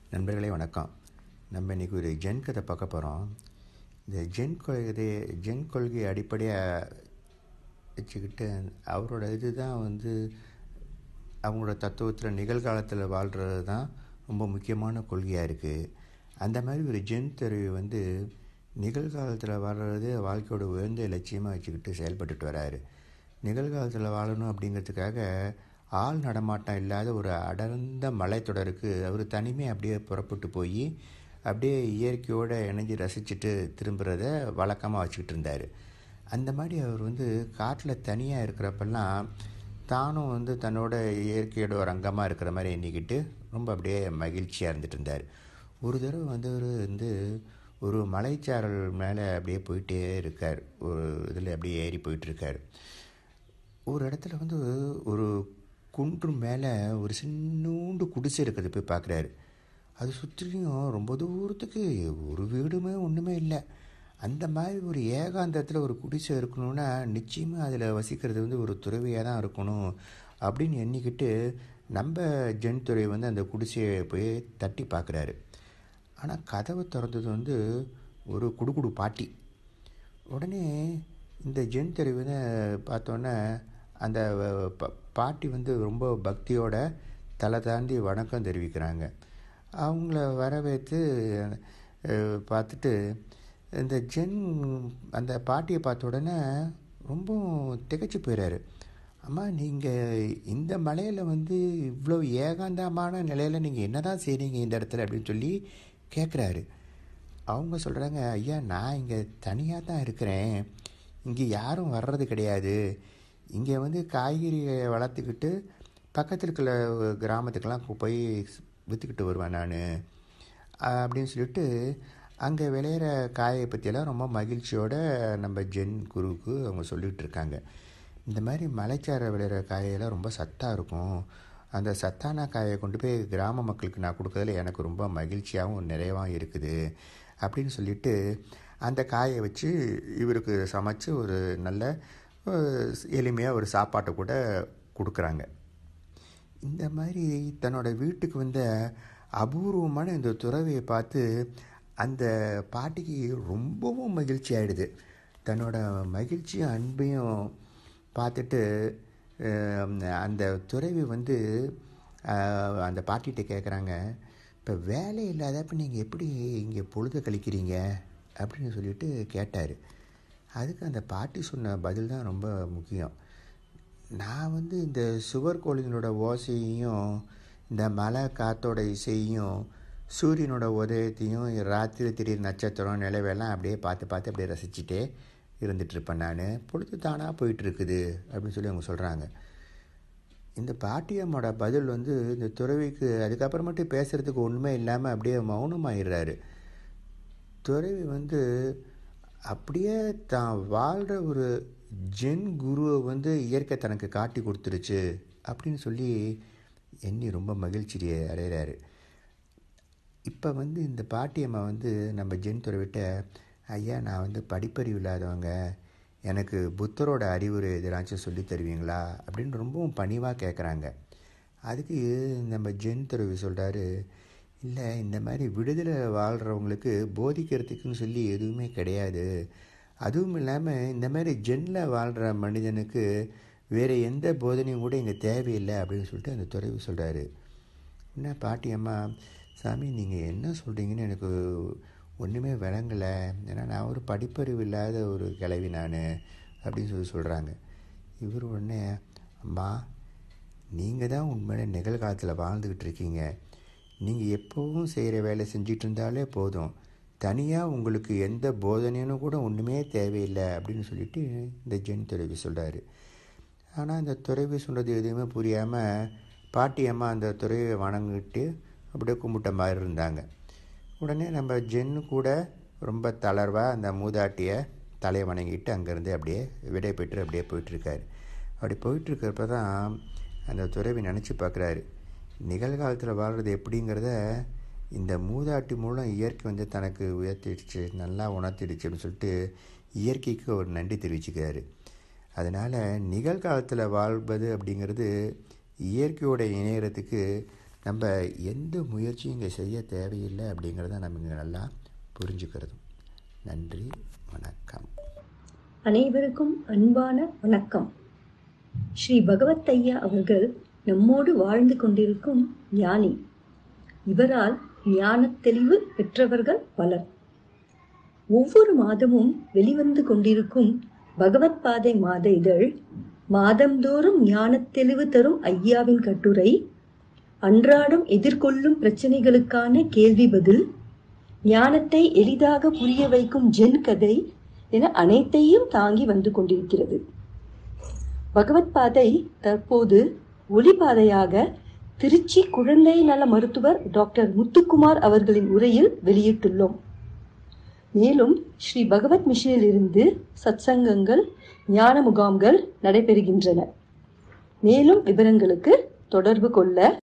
நண்பர்களே வணக்கம் நம்ம இன்றைக்கி ஒரு ஜென் கதை பார்க்க போகிறோம் இந்த ஜென் கொள்கை ஜென் கொள்கையை அடிப்படையாக வச்சுக்கிட்டு அவரோட இது தான் வந்து அவங்களோட தத்துவத்தில் நிகழ்காலத்தில் வாழ்கிறது தான் ரொம்ப முக்கியமான கொள்கையாக இருக்குது அந்த மாதிரி ஒரு ஜென் தெருவி வந்து நிகழ்காலத்தில் வாழ்கிறது வாழ்க்கையோட உயர்ந்த லட்சியமாக வச்சுக்கிட்டு செயல்பட்டுட்டு வராரு நிகழ்காலத்தில் வாழணும் அப்படிங்கிறதுக்காக ஆள் நடமாட்டம் இல்லாத ஒரு அடர்ந்த மலைத்தொடருக்கு அவர் தனிமையாக அப்படியே புறப்பட்டு போய் அப்படியே இயற்கையோடு இணைஞ்சு ரசிச்சுட்டு திரும்புகிறத வழக்கமாக வச்சுக்கிட்டு இருந்தார் அந்த மாதிரி அவர் வந்து காட்டில் தனியாக இருக்கிறப்பெல்லாம் தானும் வந்து தன்னோட இயற்கையோட ஒரு அங்கமாக இருக்கிற மாதிரி எண்ணிக்கிட்டு ரொம்ப அப்படியே மகிழ்ச்சியாக இருந்துட்டு இருந்தார் ஒரு தடவை வந்து அவர் வந்து ஒரு மலைச்சாரல் மேலே அப்படியே போயிட்டே இருக்கார் ஒரு இதில் அப்படியே ஏறி போயிட்டுருக்கார் ஒரு இடத்துல வந்து ஒரு குன்று மேலே ஒரு சின்னூண்டு குடிசை இருக்குது போய் பார்க்குறாரு அது சுற்றிலையும் ரொம்ப தூரத்துக்கு ஒரு வீடுமே ஒன்றுமே இல்லை அந்த மாதிரி ஒரு ஏகாந்தத்தில் ஒரு குடிசை இருக்கணும்னா நிச்சயமாக அதில் வசிக்கிறது வந்து ஒரு துறவியாக தான் இருக்கணும் அப்படின்னு எண்ணிக்கிட்டு நம்ம ஜென் துறை வந்து அந்த குடிசையை போய் தட்டி பார்க்குறாரு ஆனால் கதவை திறந்தது வந்து ஒரு குடுகுடு பாட்டி உடனே இந்த ஜென் தெருவு பார்த்தோன்னே அந்த பாட்டி வந்து ரொம்ப பக்தியோட தலை தாண்டி வணக்கம் தெரிவிக்கிறாங்க அவங்கள வரவேற்று பார்த்துட்டு இந்த ஜென் அந்த பாட்டியை பார்த்த உடனே ரொம்ப திகச்சு போயிடாரு அம்மா நீங்கள் இந்த மலையில் வந்து இவ்வளோ ஏகாந்தமான நிலையில் நீங்கள் என்ன தான் செய்கிறீங்க இந்த இடத்துல அப்படின்னு சொல்லி கேட்குறாரு அவங்க சொல்கிறாங்க ஐயா நான் இங்கே தனியாக தான் இருக்கிறேன் இங்கே யாரும் வர்றது கிடையாது இங்கே வந்து காய்கறியை வளர்த்துக்கிட்டு பக்கத்தில் இருக்கிற கிராமத்துக்கெல்லாம் போய் விற்றுக்கிட்டு வருவேன் நான் அப்படின்னு சொல்லிட்டு அங்கே விளையிற காயை பற்றியெல்லாம் ரொம்ப மகிழ்ச்சியோடு நம்ம ஜென் குருவுக்கு அவங்க சொல்லிகிட்டு இருக்காங்க இந்த மாதிரி மலைச்சார விளையிற காயெல்லாம் ரொம்ப சத்தாக இருக்கும் அந்த சத்தான காயை கொண்டு போய் கிராம மக்களுக்கு நான் கொடுக்கறதுல எனக்கு ரொம்ப மகிழ்ச்சியாகவும் நிறைவாகவும் இருக்குது அப்படின்னு சொல்லிட்டு அந்த காயை வச்சு இவருக்கு சமைச்சு ஒரு நல்ல எளிமையாக ஒரு சாப்பாட்டை கூட கொடுக்குறாங்க இந்த மாதிரி தன்னோட வீட்டுக்கு வந்த அபூர்வமான இந்த துறவியை பார்த்து அந்த பாட்டிக்கு ரொம்பவும் மகிழ்ச்சி ஆகிடுது தன்னோட மகிழ்ச்சியும் அன்பையும் பார்த்துட்டு அந்த துறவி வந்து அந்த பாட்டிகிட்ட கேட்குறாங்க இப்போ வேலை இல்லாதப்ப நீங்கள் எப்படி இங்கே பொழுது கழிக்கிறீங்க அப்படின்னு சொல்லிட்டு கேட்டார் அதுக்கு அந்த பாட்டி சொன்ன பதில் தான் ரொம்ப முக்கியம் நான் வந்து இந்த சுவர் கோழிகளோட ஓசையையும் இந்த மலை காத்தோட இசையும் சூரியனோட உதயத்தையும் ராத்திரி திடீர் நட்சத்திரம் நிலவெல்லாம் அப்படியே பார்த்து பார்த்து அப்படியே ரசிச்சுட்டே இருந்துகிட்ருப்பேன் நான் பொழுது தானாக போயிட்டுருக்குது அப்படின்னு சொல்லி அவங்க சொல்கிறாங்க இந்த பாட்டியம்மோட பதில் வந்து இந்த துறவிக்கு அதுக்கப்புறமேட்டு பேசுகிறதுக்கு ஒன்றுமே இல்லாமல் அப்படியே மௌனமாயிடுறாரு துறவி வந்து அப்படியே தான் வாழ்கிற ஒரு ஜென் குருவை வந்து இயற்கை தனக்கு காட்டி கொடுத்துருச்சு அப்படின்னு சொல்லி எண்ணி ரொம்ப மகிழ்ச்சி அடைகிறாரு இப்போ வந்து இந்த பாட்டியம்மா வந்து நம்ம ஜென் துறவிட்ட ஐயா நான் வந்து படிப்பறிவு இல்லாதவங்க எனக்கு புத்தரோட அறிவுரை எதிராச்சும் சொல்லி தருவீங்களா அப்படின்னு ரொம்பவும் பணிவாக கேட்குறாங்க அதுக்கு நம்ம ஜென் துறவி சொல்கிறாரு இல்லை இந்த மாதிரி விடுதலை வாழ்கிறவங்களுக்கு போதிக்கிறதுக்குன்னு சொல்லி எதுவுமே கிடையாது அதுவும் இல்லாமல் இந்த மாதிரி ஜென்னில் வாழ்கிற மனிதனுக்கு வேறு எந்த போதனையும் கூட இங்கே தேவையில்லை அப்படின்னு சொல்லிட்டு அந்த துறவி சொல்கிறாரு என்ன பாட்டி அம்மா சாமி நீங்கள் என்ன சொல்கிறீங்கன்னு எனக்கு ஒன்றுமே விளங்கலை ஏன்னா நான் ஒரு படிப்பறிவு இல்லாத ஒரு கிளவி நான் அப்படின்னு சொல்லி சொல்கிறாங்க இவர் உடனே அம்மா நீங்கள் தான் உண்மையில நிகழ்காலத்தில் வாழ்ந்துக்கிட்டு இருக்கீங்க நீங்கள் எப்போவும் செய்கிற வேலை செஞ்சிட்டு இருந்தாலே போதும் தனியாக உங்களுக்கு எந்த போதனைன்னு கூட ஒன்றுமே தேவையில்லை அப்படின்னு சொல்லிட்டு இந்த ஜென் துறவி சொல்கிறாரு ஆனால் இந்த துறவி சொல்கிறது எதுவுமே புரியாமல் பாட்டி அம்மா அந்த துறவியை வணங்கிட்டு அப்படியே கும்பிட்ட மாதிரி இருந்தாங்க உடனே நம்ம ஜென்னு கூட ரொம்ப தளர்வாக அந்த மூதாட்டியை தலையை வணங்கிட்டு அங்கேருந்து அப்படியே விடை பெற்று அப்படியே போயிட்டுருக்காரு அப்படி போயிட்டுருக்கிறப்ப தான் அந்த துறவி நினச்சி பார்க்குறாரு நிகழ்காலத்தில் வாழ்கிறது எப்படிங்கிறத இந்த மூதாட்டி மூலம் இயற்கை வந்து தனக்கு உயர்த்திடுச்சு நல்லா உணர்த்திடுச்சு அப்படின்னு சொல்லிட்டு இயற்கைக்கு ஒரு நன்றி தெரிவிச்சுக்கிறாரு அதனால் நிகழ்காலத்தில் வாழ்வது அப்படிங்கிறது இயற்கையோட இணையறதுக்கு நம்ம எந்த முயற்சியும் இங்கே செய்ய தேவையில்லை அப்படிங்கிறத நம்ம இங்கே நல்லா புரிஞ்சுக்கிறது நன்றி வணக்கம் அனைவருக்கும் அன்பான வணக்கம் ஸ்ரீ பகவத் ஐயா அவர்கள் நம்மோடு வாழ்ந்து கொண்டிருக்கும் ஞானி இவரால் ஞானத் தெளிவு பெற்றவர்கள் பலர் ஒவ்வொரு மாதமும் வெளிவந்து கொண்டிருக்கும் பகவத் பாதை மாத இதழ் மாதந்தோறும் ஞானத் தெளிவு தரும் ஐயாவின் கட்டுரை அன்றாடம் எதிர்கொள்ளும் பிரச்சனைகளுக்கான கேள்வி பதில் ஞானத்தை எளிதாக புரிய வைக்கும் ஜென் கதை என அனைத்தையும் தாங்கி வந்து கொண்டிருக்கிறது பகவத் பாதை தற்போது ஒளிபாதையாக திருச்சி குழந்தை நல மருத்துவர் டாக்டர் முத்துக்குமார் அவர்களின் உரையில் வெளியிட்டுள்ளோம் மேலும் ஸ்ரீ பகவத் மிஷனில் இருந்து சத்சங்கங்கள் ஞான முகாம்கள் நடைபெறுகின்றன மேலும் விவரங்களுக்கு தொடர்பு கொள்ள